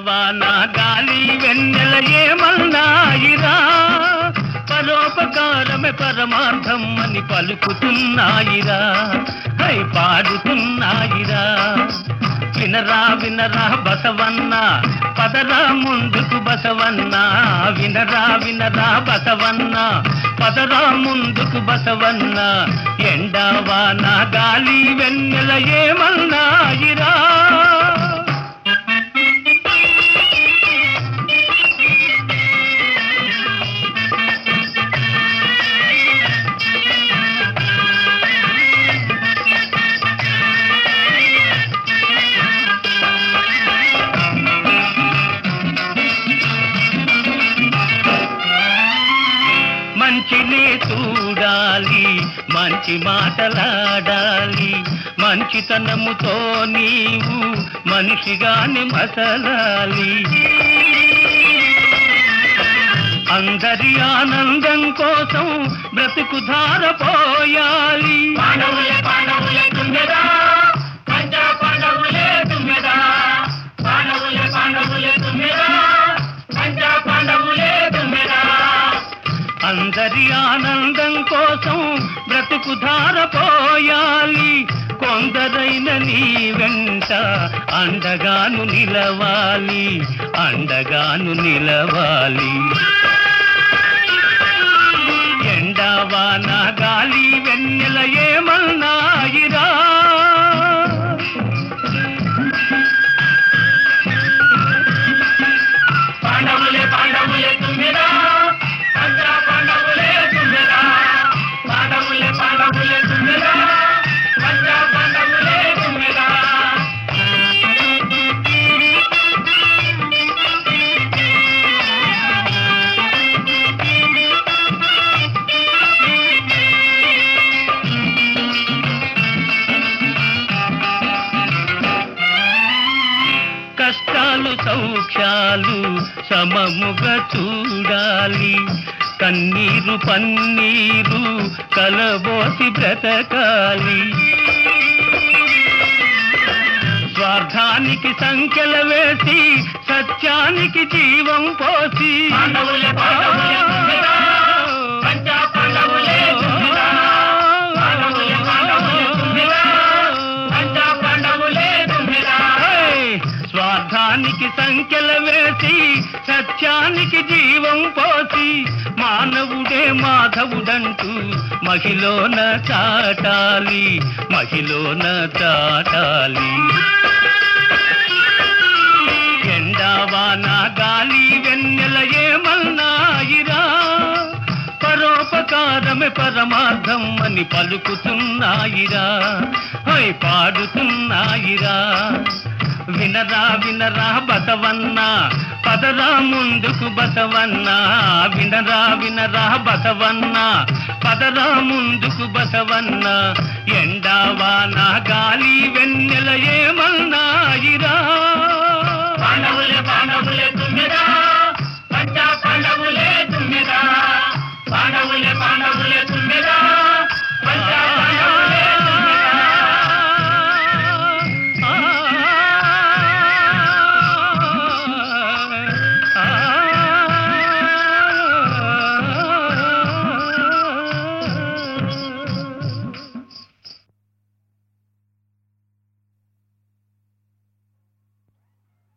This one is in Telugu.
ఎండావాన గాలి వెన్నెల ఏమన్నాయిరా పరోపకారమే పరమార్థం అని పలుకుతున్నాయిరా హై పాడుతున్నాయిరా వినరా వినరా బసవన్న పదరా ముందుకు బసవన్న వినరా వినరా బసవన్న పదరా ముందుకు బసవన్న ఎండావాన గాలి వెన్నెల ఏమన్నాయిరా మంచినే చూడాలి మంచి మాటలాడాలి మంచితనముతో నీవు మనిషిగానే మసలాలి అందరి ఆనందం కోసం బ్రతుకు ధారపోయాలి పాండవులే పాండవులే తుమ్మెదా పంచ పాండవులే తుమ్మెదా పాండవులే పాండవులే తుమ్మెదా పంచ పాండవులే తుమ్మెదా అందరి ఆనందం కోసం బ్రతుకు ధారపోయాలి కొందరైన నీ వెంట అండగాను నిలవాలి అండగాను నిలవాలి ఎండావాన గాలి వెన్నెల ఏమన్నాయిరా పాండవులే పాండవులే తుమ్మెదా పంచ పాండవులే తుమ్మెదా పాండవులే పాండవులే తుమ్మెదా పంచ పాండవులే తుమ్మెదా కష్టాలు సౌఖ్యాలు సమముగా చూడాలి కన్నీరు పన్నీరు కలబోసి బ్రతకాలి స్వార్థానికి సంఖ్యల వేసి సత్యానికి జీవం పోసి పాండవులే పాండవులే తుమ్మెదా పంచ పాండవులే తుమ్మెదా పాండవులే పాండవులే తుమ్మెదా పంచ పాండవులే తుమ్మెదా ఏయ్! స్వార్థానికి సంఖ్యల వేసి సత్యానికి జీవం పోసి మానవుడే మాధవుడంటూ మహిలోన చాటాలి మహిలోన చాటాలి ఎండావాన గాలి వెన్నెల ఏమన్నాయిరా పరోపకారమే పరమార్థం అని పలుకుతున్నాయిరా హై పాడుతున్నాయిరా వినరా వినరా బసవన్న పదరా ముందుకు బసవన్న వినరా వినరా బసవన్న పదరా ముందుకు బసవన్న ఎండావాన గాలి వెన్నెల ఏమన్నాయిరా పాండవులే పాండవులే తుమ్మెదా